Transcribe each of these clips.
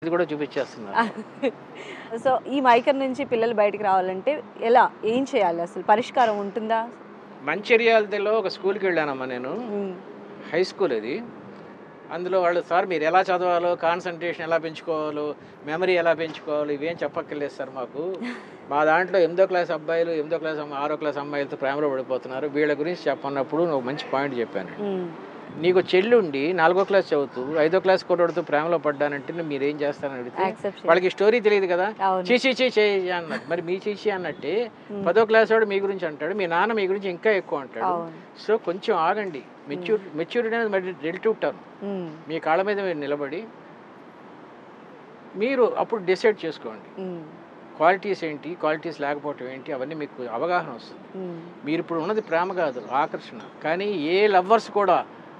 ఇది కూడా చూపించేస్తున్నారు సో ఈ మైకర్ నుంచి పిల్లలు బయటికి రావాలంటే ఎలా ఏం చేయాలి అసలు పరిష్కారం ఉంటుందా మంచిర్యాలలో ఒక స్కూల్కి వెళ్ళానమ్మా నేను ఉమ్, హై స్కూల్ అది అందులో వాళ్ళు సార్ మీరు ఎలా చదవాలో కాన్సన్ట్రేషన్ ఎలా పెంచుకోవాలో మెమరీ ఎలా పెంచుకోవాలో ఇవేం చెప్పక్కర్లేదు సార్ మాకు మా దాంట్లో ఎనిమిదో క్లాస్ అబ్బాయిలు ఎనిమిదో క్లాస్ అమ్మ ఆరో క్లాస్ అమ్మాయిలతో ప్రేమలో పడిపోతున్నారు వీళ్ళ గురించి చెప్పన్నప్పుడు నువ్వు మంచి పాయింట్ చెప్పాను ఉమ్, నీకు చెల్లి ఉండి నాలుగో క్లాస్ చదువుతూ ఐదో క్లాస్ కొడుతూ ప్రేమలో పడ్డానంటే నువ్వు మీరేం చేస్తారని అడిగితే accept చేయాలి. వాళ్ళకి స్టోరీ తెలియదు కదా అవును చీచి చీ చేయి అన్నట్టు మరి మీ చీచి అన్నట్టే పదో క్లాస్ వాడు మీ గురించి అంటాడు మీ నాన్న మీ గురించి ఇంకా ఎక్కువ అంటాడు అవును సో కొంచెం ఆగండి మెచ్యూర్ మెచ్యూరిటీ అనేది మరి రిలేటివ్ టర్మ్ ఉమ్, మీ కాళ్ళ మీద మీరు నిలబడి మీరు అప్పుడు డిసైడ్ చేసుకోండి ఉమ్, క్వాలిటీస్ ఏంటి క్వాలిటీస్ లేకపోవటం ఏంటి అవన్నీ మీకు అవగాహన వస్తుంది ఉమ్, మీరు ఇప్పుడు ఉన్నది ప్రేమ కాదు ఆకర్షణ కానీ ఏ లవ్వర్స్ కూడా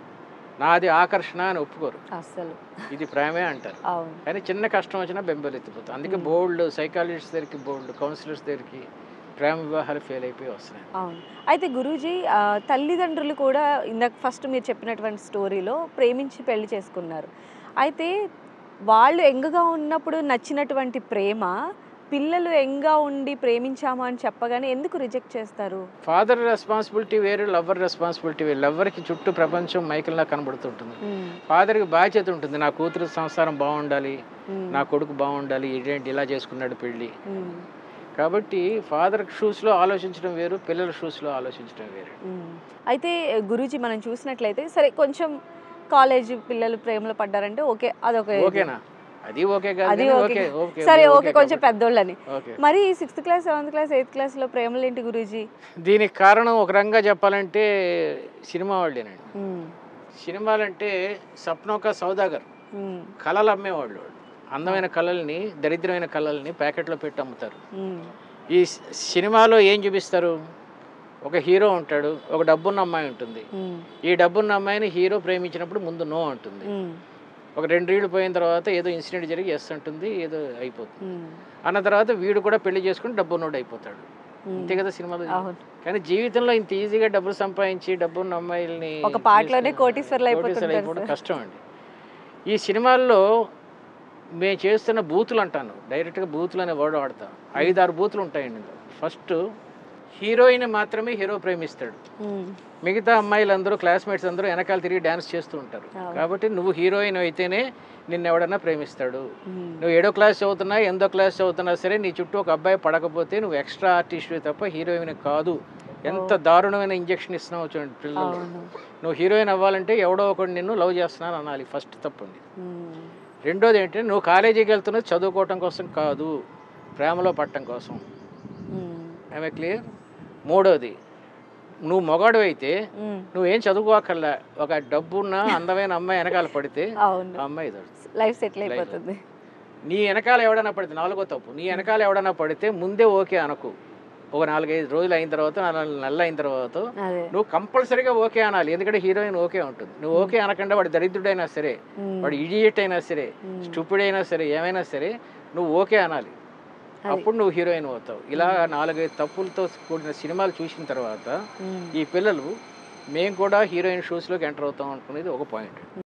నాది ఆకర్షణ అని ఒప్పుకోరు అస్సలు ఇది ప్రేమే అంటారు అవును కానీ చిన్న కష్టం వచ్చినా బెంబెలెత్తిపోతుంది అందుకే బోల్డ్ సైకాలజిస్ట్ దగ్గరికి బోల్డ్ కౌన్సిలర్స్ దగ్గరికి ప్రేమ వివాహాలు ఫెయిల్ అయిపోయి వస్తున్నాయి అవును అయితే గురూజీ ఆ, తల్లిదండ్రులు కూడా ఇందాక ఫస్ట్ మీరు చెప్పినటువంటి స్టోరీలో ప్రేమించి పెళ్లి చేసుకున్నారు అయితే వాళ్ళు ఎంగగా ఉన్నప్పుడు నచ్చినటువంటి ప్రేమ పిల్లలు ఎంగా ఉండి ప్రేమించాము అని చెప్పగానే ఎందుకు రిజెక్ట్ చేస్తారు ఫాదర్ రెస్పాన్సిబిలిటీ వేరు లవ్వర్ రెస్పాన్సిబిలిటీ వేరు లవ్వర్కి చుట్టూ ప్రపంచం మైకిల్లా కనబడుతుంటుంది ఉమ్, ఫాదర్కి బాధ్యత ఉంటుంది నా కూతురు సంసారం బాగుండాలి ఉమ్, నా కొడుకు బాగుండాలి ఇదేంటి ఇలా చేసుకున్నాడు పెళ్ళి ఉమ్, కాబట్టి ఫాదర్ షూస్లో ఆలోచించడం వేరు పిల్లల షూస్లో ఆలోచించడం వేరు ఉమ్. అయితే గురూజీ మనం చూసినట్లయితే సరే కొంచెం కాలేజ్ పిల్లలు ప్రేమలో పడ్డారంటే ఓకే అదొక ఇది. ఓకేనా అది ఓకే కాదు అది కానీ ఓకే. ఓకే ఓకే సరే ఓకే ఓకే కొంచెం కాబట్టి. పెద్దోళ్ళని ఓకే మరి sixth class seventh class eighth class లో ప్రేమలు ఏంటి గురూజీ దీనికి కారణం ఒక రంగా చెప్పాలంటే సినిమా వాళ్ళేనండి ఉమ్, సినిమాలంటే సప్నోక సౌదాగర్ ఉమ్, కళలు అమ్మేవాళ్ళు వాళ్ళు. అందమైన కళల్ని దరిద్రమైన కళల్ని ప్యాకెట్లో పెట్టి అమ్ముతారు ఉమ్, ఈ సి- సినిమాలో ఏం చూపిస్తారు ఒక హీరో ఉంటాడు ఒక డబ్బున్న అమ్మాయి ఉంటుంది ఉమ్, ఈ డబ్బున్న అమ్మాయిని హీరో ప్రేమించినప్పుడు ముందు నో అంటుంది ఉమ్, ఒక రెండు రీళ్ళు పోయిన తర్వాత ఏదో ఇన్సిడెంట్ జరిగి ఎస్ అంటుంది ఏదో అయిపోతుంది ఉమ్, అన్న తర్వాత వీడు కూడా పెళ్లి చేసుకుని డబ్బున్నోడు అయిపోతాడు ఉమ్. అంతే కదా సినిమాలో అవును కానీ జీవితంలో ఇంత ఈజీగా డబ్బులు సంపాదించి డబ్బున్న అమ్మాయిల్ని ఒక పాటలోనే చేసుకుని- కోటీశ్వర్లు కోటీశ్వర్లు అయిపోతుంటారు అయిపోవడం సార్. కష్టం అండి ఈ సినిమాల్లో మేము చేస్తున్న బూతులు అంటాను డైరెక్ట్గా బూతులు అనే వర్డ్ వాడతాం ఐదారు బూతులు ఉంటాయండి ఇందులో ఫస్ట్ హీరోయిన్ మాత్రమే హీరో ప్రేమిస్తాడు ఉమ్, మిగతా అమ్మాయిలందరూ క్లాస్మేట్స్ అందరూ వెనకాల తిరిగి డ్యాన్స్ చేస్తూ ఉంటారు అవును. కాబట్టి నువ్వు హీరోయిన్ అయితేనే నిన్ను ఎవడన్నా ప్రేమిస్తాడు ఉమ్, నువ్వు ఏడో క్లాస్ చదువుతున్నా ఎనిమిదో క్లాస్ చదువుతున్నా సరే నీ చుట్టూ ఒక అబ్బాయి పడకపోతే నువ్వు ఎక్స్ట్రా ఆర్టిస్ట్ తప్ప హీరోయిన్ కాదు ఎంత దారుణమైన ఇంజెక్షన్ ఇస్తున్నావు చూడండి పిల్లలు అవును నువ్వు హీరోయిన్ అవ్వాలంటే ఎవడో ఒకడు నిన్ను లవ్ చేస్తున్నాను అనాలి ఫస్ట్ తప్పండి ఉమ్, రెండోది ఏంటంటే నువ్వు కాలేజీకి వెళ్తున్నది చదువుకోవటం కోసం కాదు ప్రేమలో పట్టడం కోసం ఉమ్, ఆమె క్లియర్ మూడోది నువ్వు మొగాడు అయితే ఉమ్, నువ్వేం చదువుకోకల్లా ఒక డబ్బున్న అందమైన అమ్మాయి వెనకాల పడితే అవును ఆ అమ్మాయి దొరుకుతుంది లైఫ్ సెటిల్ అయిపోతుంది నీ వెనకాల ఎవడన్నా పడితే నాలుగో తప్పు నీ వెనకాల ఎవడన్నా పడితే ముందే ఓకే అనకు ఒక నాలుగైదు రోజులు అయిన తర్వాత నాలుగు నెలలు అయిన తర్వాత అదే నువ్వు కంపల్సరీగా ఓకే అనాలి ఎందుకంటే హీరోయిన్ ఓకే ఉంటుంది నువ్వు ఓకే అనకుండా వాడు దరిద్రుడైనా సరే ఉమ్, వాడు ఇడియట్ అయినా సరే ఉమ్, స్టూపిడ్ అయినా సరే ఏమైనా సరే నువ్వు ఓకే అనాలి అది. అప్పుడు నువ్వు హీరోయిన్ అవుతావు ఇలా నాలుగైదు తప్పులతో కూడిన సినిమాలు చూసిన తర్వాత ఉమ్. ఈ పిల్లలు మేము కూడా హీరోయిన్ షూస్లోకి ఎంటర్ అవుతాం అనుకునేది ఒక పాయింట్